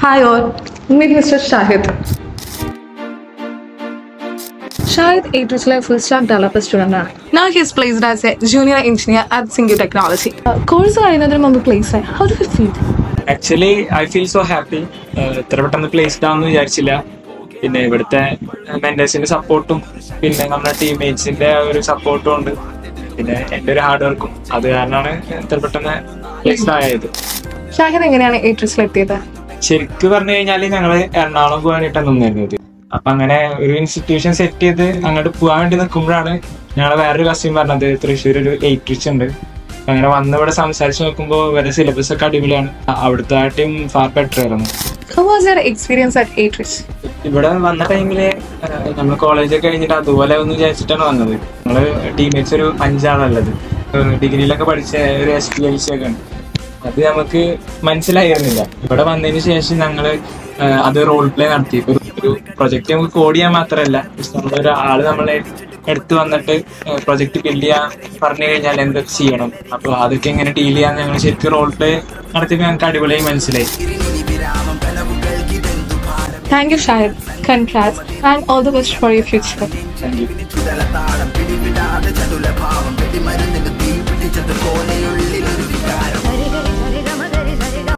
Hi all, meet Mr. Shahid. Shahid Atrich's full stack developer student ആണ് Now he is placed as a junior engineer at Singu Technology. Course കഴിയുന്നതിന് മുമ്പ് place ആയി how do you feel actually I feel so happy ഇത്ര പെട്ടെന്ന് placed ആവുമെന്ന് വിചാരിച്ചില്ല പിന്നെ ഇവിടുത്തെ മെന്റേഴ്സിന്റെ സപ്പോർട്ടും പിന്നെ നമ്മുടെ ടീംമേറ്റ്സിന്റെ ഒരു സപ്പോർട്ടും ഉണ്ട് പിന്നെ എന്റെ ഒരു ഹാർഡ് വർക്കും അത് കാരണമാണ് ഇത്ര പെട്ടെന്ന് പ്ലേസ്ഡ് ആയത് ഷാഹിദ് എങ്ങനെയാണ് ഏട്രിസിൽ എത്തിയത് ശരിക്കും പറഞ്ഞു കഴിഞ്ഞാൽ ഞങ്ങള് എറണാകുളം പോകാനായിട്ടാണ് നിന്നിരുന്നത് അപ്പൊ അങ്ങനെ ഒരു ഇൻസ്റ്റിറ്റ്യൂഷൻ സെറ്റ് ചെയ്ത് അങ്ങോട്ട് പോകാൻ വേണ്ടി നിൽക്കുമ്പോഴാണ് ഞങ്ങളെ വേറൊരു കസിൻ പറഞ്ഞത് തൃശ്ശൂർ ഒരു എയ്റ്റ് ഉണ്ട് അപ്പൊ അങ്ങനെ വന്ന് ഇവിടെ സംസാരിച്ച് നോക്കുമ്പോൾ ഇവരുടെ സിലബസ് ഒക്കെ അടിപൊളിയാണ് അ- അവിടുത്തെ ആയിട്ടും ഫാർ ബെറ്റർ ആയിരുന്നു how was your experience at ഏട്രിച്ച് ഇവിടെ വന്ന ടൈമില് നമ്മൾ കോളേജ് കഴിഞ്ഞിട്ട് അതുപോലെ ഒന്ന് വിചാരിച്ചിട്ടാണ് വന്നത് നമ്മള് ടീമേറ്റ്സ് ഒരു അഞ്ചാളുള്ളത് ഡിഗ്രിയിലൊക്കെ പഠിച്ച ഒരു എസ് പി ഐ സി ഒക്കെ ഉണ്ട് അത് നമുക്ക് മനസ്സിലായിരുന്നില്ല ഇവിടെ വന്നതിന് ശേഷം ഞങ്ങള് ആ, അത് റോൾ പ്ലേ നടത്തി ഒരു ഒരു പ്രൊജക്ട് നമുക്ക് കോഡ് ചെയ്യാൻ മാത്രമല്ല നമ്മളൊരു ആള് നമ്മളെ എടുത്ത് വന്നിട്ട് പ്രൊജക്ട് ബിൽഡ് ചെയ്യാൻ പറഞ്ഞു കഴിഞ്ഞാൽ എന്തൊക്കെ ചെയ്യണം അപ്പൊ അതൊക്കെ എങ്ങനെ ഡീൽ ചെയ്യാൻ ഞങ്ങൾ ശരിക്കും റോൾ പ്ലേ നടത്തിയപ്പോൾ ഞങ്ങൾക്ക് അടിപൊളിയായി മനസ്സിലായി thank you Shahid congrats and all the best for your future thank you പിടിവിടാതെ ചതുല ഭാവം വെടിമരുന്നിന് തീ പിടിച്ചത് പോലെയുള്ളിലൊരു വികാരം